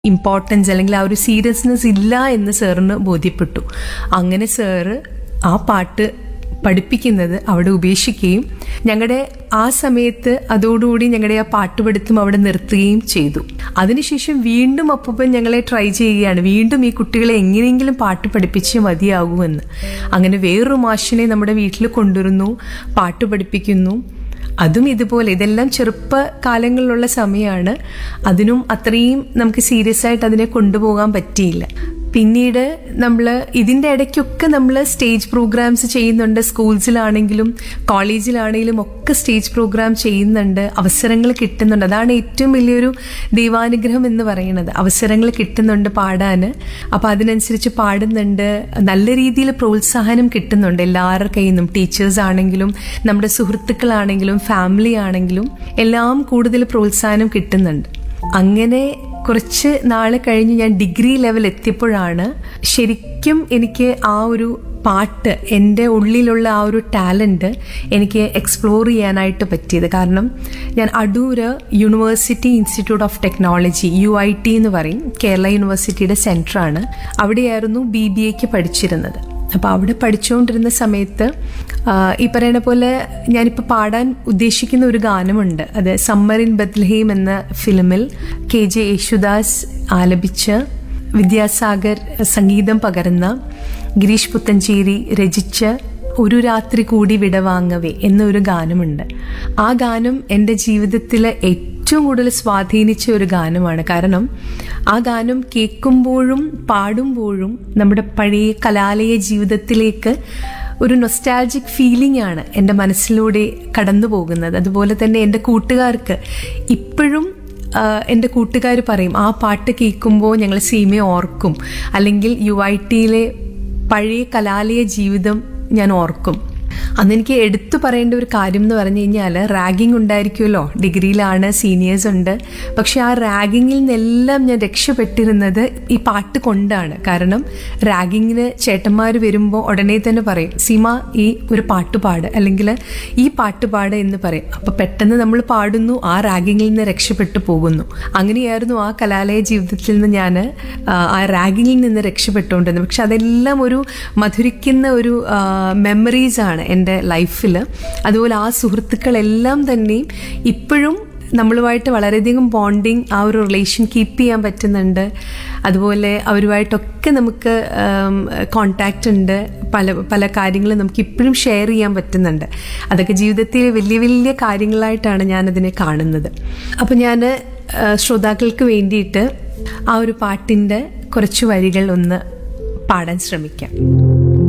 importance അല്ലെങ്കിൽ ആ ഒരു സീരിയസ്നെസ് ഇല്ല എന്ന് സാറിന് ബോധ്യപ്പെട്ടു അങ്ങനെ സാറ് ആ പാട്ട് പഠിപ്പിക്കുന്നത് അവിടെ ഉപേക്ഷിക്കുകയും ഞങ്ങളുടെ ആ സമയത്ത് അതോടുകൂടി ഞങ്ങളുടെ ആ പാട്ടുപടുത്തം അവിടെ നിർത്തുകയും ചെയ്തു അതിനുശേഷം വീണ്ടും അപ്പൂപ്പൻ ഞങ്ങളെ ട്രൈ ചെയ്യുകയാണ് വീണ്ടും ഈ കുട്ടികളെ എങ്ങനെയെങ്കിലും പാട്ട് പഠിപ്പിച്ചേ മതിയാകുമെന്ന് അങ്ങനെ വേറൊരു മാഷിനെ നമ്മുടെ വീട്ടിൽ കൊണ്ടുവരുന്നു പാട്ട് പഠിപ്പിക്കുന്നു അതും ഇതുപോലെ ഇതെല്ലാം ചെറുപ്പ കാലങ്ങളിലുള്ള സമയമാണ് അതിനും അത്രയും നമുക്ക് സീരിയസ് ആയിട്ട് അതിനെ കൊണ്ടുപോകാൻ പറ്റിയില്ല പിന്നീട് നമ്മൾ ഇതിൻ്റെ ഇടയ്ക്കൊക്കെ നമ്മൾ സ്റ്റേജ് പ്രോഗ്രാംസ് ചെയ്യുന്നുണ്ട് സ്കൂൾസിലാണെങ്കിലും കോളേജിലാണെങ്കിലും ഒക്കെ സ്റ്റേജ് പ്രോഗ്രാം ചെയ്യുന്നുണ്ട് അവസരങ്ങൾ കിട്ടുന്നുണ്ട് അതാണ് ഏറ്റവും വലിയൊരു ദൈവാനുഗ്രഹം എന്ന് പറയുന്നത് അവസരങ്ങൾ കിട്ടുന്നുണ്ട് പാടാൻ അപ്പം അതിനനുസരിച്ച് പാടുന്നുണ്ട് നല്ല രീതിയിൽ പ്രോത്സാഹനം കിട്ടുന്നുണ്ട് എല്ലാവരുടെ കയ്യിൽ നിന്നും ടീച്ചേഴ്സ് ആണെങ്കിലും നമ്മുടെ സുഹൃത്തുക്കളാണെങ്കിലും ഫാമിലി ആണെങ്കിലും എല്ലാം കൂടുതൽ പ്രോത്സാഹനം കിട്ടുന്നുണ്ട് അങ്ങനെ കുറച്ച് നാൾ കഴിഞ്ഞ് ഞാൻ ഡിഗ്രി ലെവൽ എത്തിയപ്പോഴാണ് ശരിക്കും എനിക്ക് ആ ഒരു പാട്ട് എൻ്റെ ഉള്ളിലുള്ള ആ ഒരു ടാലൻറ്റ് എനിക്ക് എക്സ്പ്ലോർ ചെയ്യാനായിട്ട് പറ്റിയത് കാരണം ഞാൻ Adoor university institute of technology U I T എന്ന് പറയും കേരള യൂണിവേഴ്സിറ്റിയുടെ സെൻറ്ററാണ് അവിടെയായിരുന്നു ബി ബി എക്ക് പഠിച്ചിരുന്നത് അപ്പോൾ അവിടെ പഠിച്ചുകൊണ്ടിരുന്ന സമയത്ത് ഈ പറയുന്ന പോലെ ഞാനിപ്പോൾ പാടാൻ ഉദ്ദേശിക്കുന്ന ഒരു ഗാനമുണ്ട് അത് സമ്മർ ഇൻ ബത്ലഹീം എന്ന ഫിലിമിൽ കെ ജെ യേശുദാസ് ആലപിച്ച് വിദ്യാസാഗർ സംഗീതം പകർന്ന ഗിരീഷ് പുത്തഞ്ചേരി രചിച്ച് ഒരു രാത്രി കൂടി വിടവാങ്ങവേ എന്നൊരു ഗാനമുണ്ട് ആ ഗാനം എൻ്റെ ജീവിതത്തിലെ ഏറ്റവും കൂടുതൽ സ്വാധീനിച്ച ഒരു ഗാനമാണ് കാരണം ആ ഗാനം കേൾക്കുമ്പോഴും പാടുമ്പോഴും നമ്മുടെ പഴയ കലാലയ ജീവിതത്തിലേക്ക് ഒരു നൊസ്റ്റാൾജിക് ഫീലിംഗ് ആണ് എൻ്റെ മനസ്സിലൂടെ കടന്നു പോകുന്നത് അതുപോലെ തന്നെ എൻ്റെ കൂട്ടുകാർക്ക് ഇപ്പോഴും എൻ്റെ കൂട്ടുകാർ പറയും ആ പാട്ട് കേൾക്കുമ്പോൾ ഞങ്ങൾ സീമയെ ഓർക്കും അല്ലെങ്കിൽ യു ഐ ടിയിലെ പഴയ കലാലയ ജീവിതം ഞാൻ ഓർക്കും അന്ന് എനിക്ക് എടുത്തു പറയേണ്ട ഒരു കാര്യം എന്ന് പറഞ്ഞു കഴിഞ്ഞാൽ റാഗിങ് ഉണ്ടായിരിക്കുമല്ലോ ഡിഗ്രിയിലാണ് സീനിയേഴ്സ് ഉണ്ട് പക്ഷെ ആ റാഗിങ്ങിൽ നിന്നെല്ലാം ഞാൻ രക്ഷപ്പെട്ടിരുന്നത് ഈ പാട്ട് കൊണ്ടാണ് കാരണം റാഗിങ്ങിന് ചേട്ടന്മാർ വരുമ്പോൾ ഉടനെ തന്നെ പറയും സീമ ഈ ഒരു പാട്ട് പാട് അല്ലെങ്കിൽ ഈ പാട്ട് പാട് എന്ന് പറയും അപ്പോൾ പെട്ടെന്ന് നമ്മൾ പാടുന്നു ആ റാഗിങ്ങിൽ നിന്ന് രക്ഷപ്പെട്ടു പോകുന്നു അങ്ങനെയായിരുന്നു ആ കലാലയ ജീവിതത്തിൽ നിന്ന് ഞാൻ ആ റാഗിങ്ങിൽ നിന്ന് രക്ഷപ്പെട്ടുകൊണ്ടിരുന്നത് പക്ഷെ അതെല്ലാം ഒരു മധുരിക്കുന്ന ഒരു മെമ്മറീസ് ആണ് എൻ്റെ ലൈഫിൽ അതുപോലെ ആ സുഹൃത്തുക്കളെല്ലാം തന്നെയും ഇപ്പോഴും നമ്മളുമായിട്ട് വളരെയധികം ബോണ്ടിങ് ആ ഒരു റിലേഷൻ കീപ്പ് ചെയ്യാൻ പറ്റുന്നുണ്ട് അതുപോലെ അവരുമായിട്ടൊക്കെ നമുക്ക് കോണ്ടാക്റ്റ് ഉണ്ട് പല പല കാര്യങ്ങളും നമുക്ക് ഇപ്പോഴും ഷെയർ ചെയ്യാൻ പറ്റുന്നുണ്ട് അതൊക്കെ ജീവിതത്തിൽ വലിയ വലിയ കാര്യങ്ങളായിട്ടാണ് ഞാനതിനെ കാണുന്നത് അപ്പോൾ ഞാൻ ശ്രോതാക്കൾക്ക് വേണ്ടിയിട്ട് ആ ഒരു പാട്ടിൻ്റെ കുറച്ച് വരികൾ ഒന്ന് പാടാൻ ശ്രമിക്കാം